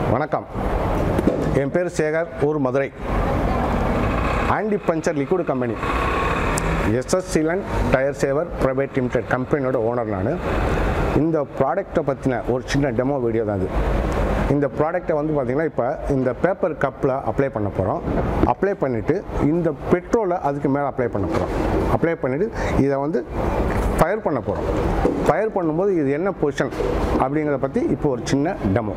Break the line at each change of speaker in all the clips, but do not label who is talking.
வணக்கம் என் பேர் சேகர் ஊர் Madurai anti puncture liquid company SS sealant tyre saver private limited கம்பெனியோட ஓனர் நான் இந்த ப்ராடக்ட்டை பற்றின ஒரு சின்ன டெமோ வீடியோ தான் இது இந்த ப்ராடக்ட்டை வந்து பார்த்திங்கன்னா இப்போ இந்த பேப்பர் கப்பில் அப்ளை பண்ண போகிறோம் அப்ளை பண்ணிவிட்டு இந்த பெட்ரோலை அதுக்கு மேலே அப்ளை பண்ண போகிறோம் அப்ளை பண்ணிவிட்டு இதை வந்து ஃபயர் பண்ண போகிறோம் ஃபயர் பண்ணும்போது இது என்ன பொசிஷன் அப்படிங்கிறத பற்றி இப்போ ஒரு சின்ன டெமோ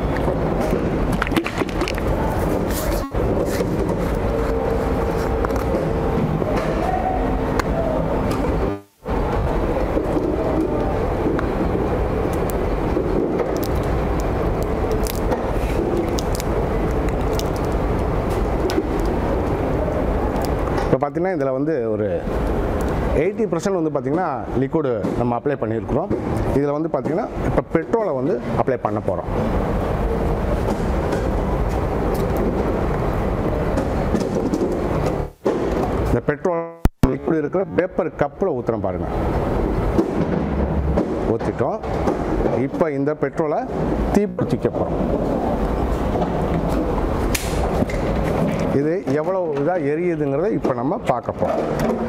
இப்போ பார்த்தீங்கன்னா இதில் வந்து ஒரு எயிட்டி பர்சன்ட் வந்து பார்த்திங்கன்னா லிக்விடு நம்ம அப்ளை பண்ணியிருக்கிறோம் இதில் வந்து பார்த்திங்கன்னா இப்போ பெட்ரோலை வந்து அப்ளை பண்ண போகிறோம் இந்த பெட்ரோல் லிக்விட் இருக்கிற பேப்பர் கப்பில் ஊற்றுறோம் பாருங்கள் ஊற்றிட்டோம் இப்போ இந்த பெட்ரோலை தீப்பிடிக்க போகிறோம் இது எவ்வளோ இதாக எரியுதுங்கிறத இப்போ நம்ம பார்க்க போகிறோம்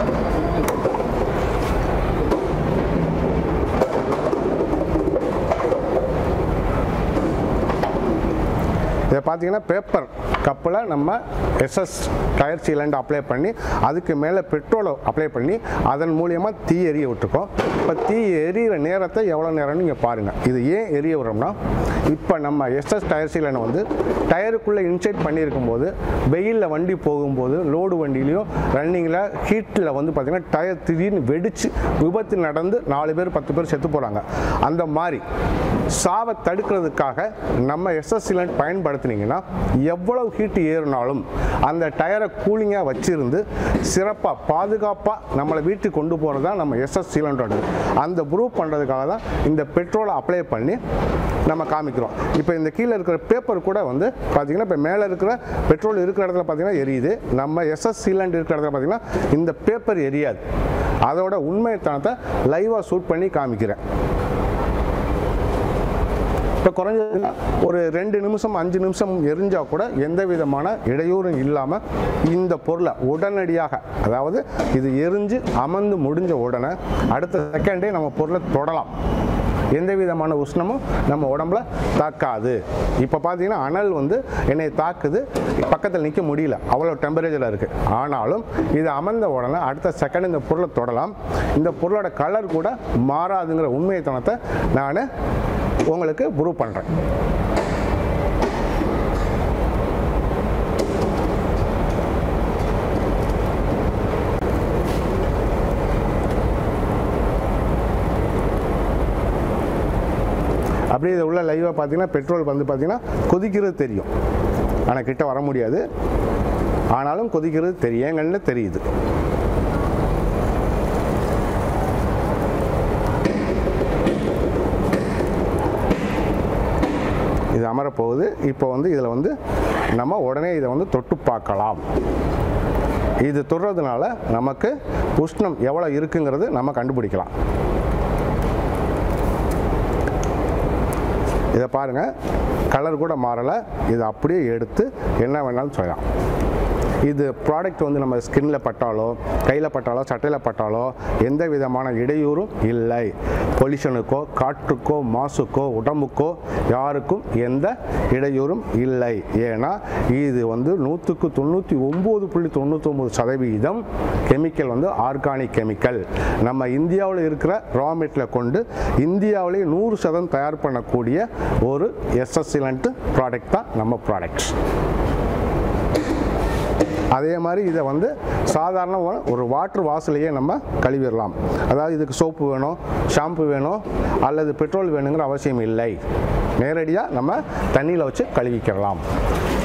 இதை பார்த்தீங்கன்னா பேப்பர் கப்பில் நம்ம எஸ்எஸ் டயர் சீலண்ட் அப்ளை பண்ணி அதுக்கு மேலே பெட்ரோலை அப்ளை பண்ணி அதன் மூலியமாக தீ எரிய விட்டுருக்கோம் இப்போ தீ எரியிற நேரத்தை எவ்வளோ நேரம்னு நீங்கள் பாருங்கள் இது ஏன் எரிய விடுறோம்னா இப்போ நம்ம எஸ்எஸ் டயர் சீலனை வந்து டயருக்குள்ளே இன்சைட் பண்ணியிருக்கும் போது வெயிலில் வண்டி போகும்போது லோடு வண்டியிலையும் ரன்னிங்கில் ஹீட்டில் வந்து பார்த்திங்கன்னா டயர் திடீர்னு வெடித்து விபத்து நடந்து நாலு பேர் பத்து பேர் செத்து போகிறாங்க அந்த மாதிரி சாவை தடுக்கிறதுக்காக நம்ம எஸ்எஸ் சிலண்ட் பயன்படுத்தினீங்கன்னா எவ்வளவு ஹீட் ஏறினாலும் அந்த டயரை கூலிங்காக வச்சிருந்து சிறப்பாக பாதுகாப்பாக நம்மளை வீட்டுக்கு கொண்டு போகிறது தான் நம்ம எஸ்எஸ் சிலண்டோட அந்த ப்ரூவ் பண்ணுறதுக்காக தான் இந்த பெட்ரோலை அப்ளை பண்ணி நம்ம காமிக்கிறோம் இப்போ இந்த கீழே இருக்கிற பேப்பர் கூட வந்து பார்த்தீங்கன்னா இப்போ மேலே இருக்கிற பெட்ரோல் இருக்கிற இடத்துல பார்த்தீங்கன்னா எரியுது நம்ம எஸ்எஸ் சீலண்ட் இருக்கிற இடத்துல பார்த்தீங்கன்னா இந்த பேப்பர் எரியாது அதோட உண்மைத்தனத்தை லைவாக ஷூட் பண்ணி காமிக்கிறேன் இப்போ குறைஞ்சது ஒரு ரெண்டு நிமிஷம் அஞ்சு நிமிஷம் எரிஞ்சால் கூட எந்த விதமான இடையூறும் இல்லாமல் இந்த பொருளை உடனடியாக அதாவது இது எரிஞ்சு அமர்ந்து முடிஞ்ச உடனே அடுத்த செகண்டே நம்ம பொருளை தொடலாம் எந்த விதமான உஷ்ணமும் நம்ம உடம்புல தாக்காது இப்போ பார்த்தீங்கன்னா அனல் வந்து என்னை தாக்குது பக்கத்தில் நிற்க முடியல அவ்வளோ டெம்பரேச்சரில் இருக்குது ஆனாலும் இது அமர்ந்த உடனே அடுத்த செகண்ட் இந்த பொருளை தொடலாம் இந்த பொருளோட கலர் கூட மாறாதுங்கிற உண்மைத்தனத்தை நான் உங்களுக்கு ப்ரூவ் பண்ணுறேன் அப்படியே இது உள்ள லைவாக பார்த்தீங்கன்னா பெட்ரோல் வந்து பார்த்தீங்கன்னா கொதிக்கிறது தெரியும் ஆனால் கிட்ட வர முடியாது ஆனாலும் கொதிக்கிறது தெரியும் என் கண்ணில் தெரியுது இது அமரப்போகுது இப்போ வந்து இதில் வந்து நம்ம உடனே இதை வந்து தொட்டு பார்க்கலாம் இது தொடுறதுனால நமக்கு உஷ்ணம் எவ்வளோ இருக்குங்கிறது நம்ம கண்டுபிடிக்கலாம் இதை பாருங்கள் கலர் கூட மாறலை இதை அப்படியே எடுத்து என்ன வேணாலும் சொல்லலாம் இது ப்ராடக்ட் வந்து நம்ம ஸ்கின்ல பட்டாலோ கையில் பட்டாலோ சட்டையில் பட்டாலோ எந்த விதமான இடையூறும் இல்லை பொல்யூஷனுக்கோ காற்றுக்கோ மாசுக்கோ உடம்புக்கோ யாருக்கும் எந்த இடையூறும் இல்லை ஏன்னா இது வந்து நூற்றுக்கு தொண்ணூற்றி ஒம்பது புள்ளி தொண்ணூத்தொம்பது சதவீதம் கெமிக்கல் வந்து ஆர்கானிக் கெமிக்கல் நம்ம இந்தியாவில் இருக்கிற ரா மெட்டீரியலை கொண்டு இந்தியாவிலேயே நூறு சதம் தயார் பண்ணக்கூடிய ஒரு எஸ்எஸ்சிலண்ட் ப்ராடக்ட் தான் நம்ம ப்ராடக்ட்ஸ் அதே மாதிரி இதை வந்து சாதாரண ஒரு- ஒரு வாட்டர் வாசலையே நம்ம கழுவிடலாம் அதாவது இதுக்கு சோப்பு வேணும் ஷாம்பு வேணும் அல்லது பெட்ரோல் வேணுங்கிற அவசியம் இல்லை நேரடியாக நம்ம தண்ணியில் வச்சு கழுவிக்கிறலாம்